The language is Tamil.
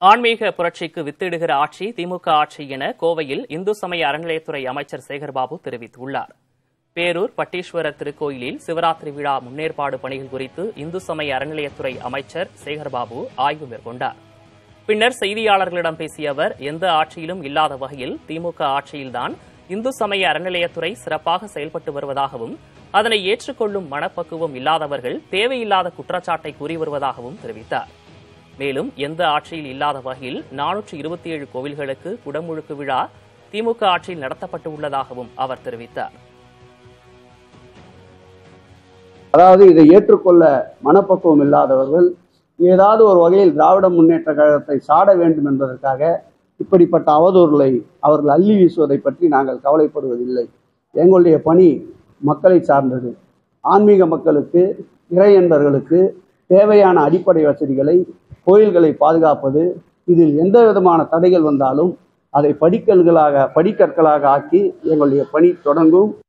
ஆன்மீக புரட்சிக்கு வித்திடுகிற ஆட்சி திமுக ஆட்சி என கோவையில் இந்து சமய அறநிலையத்துறை அமைச்சர் சேகர்பாபு தெரிவித்துள்ளார் பேரூர் பட்டீஸ்வரர் திருக்கோயிலில் சிவராத்திரி விழா முன்னேற்பாடு பணிகள் குறித்து இந்து சமய அறநிலையத்துறை அமைச்சர் சேகர்பாபு ஆய்வு மேற்கொண்டார் பின்னர் செய்தியாளர்களிடம் பேசிய அவர் எந்த ஆட்சியிலும் இல்லாத வகையில் திமுக ஆட்சியில்தான் இந்து சமய அறநிலையத்துறை சிறப்பாக செயல்பட்டு வருவதாகவும் அதனை ஏற்றுக்கொள்ளும் மனப்பக்குவம் இல்லாதவர்கள் தேவையில்லாத குற்றச்சாட்டை கூறி வருவதாகவும் தெரிவித்தார் மேலும் எந்த ஆட்சியில் இல்லாத வகையில் நானூற்று இருபத்தி ஏழு கோவில்களுக்கு குடமுழுக்கு விழா திமுக ஆட்சியில் நடத்தப்பட்டு உள்ளதாகவும் அவர் தெரிவித்தார் அதாவது இதை ஏற்றுக்கொள்ள மனப்பக்குவம் இல்லாதவர்கள் ஏதாவது ஒரு வகையில் திராவிட முன்னேற்ற கழகத்தை சாட வேண்டும் என்பதற்காக இப்படிப்பட்ட அவதூறுகளை அவர்கள் அள்ளி வீசுவதை பற்றி நாங்கள் கவலைப்படுவதில்லை எங்களுடைய பணி மக்களை சார்ந்தது ஆன்மீக மக்களுக்கு இறை என்பர்களுக்கு தேவையான அடிப்படை வசதிகளை கோயில்களை பாதுகாப்பது இதில் எந்த விதமான தடைகள் வந்தாலும் அதை படிக்கல்களாக படிக்கற்களாக ஆக்கி எங்களுடைய பணி தொடங்கும்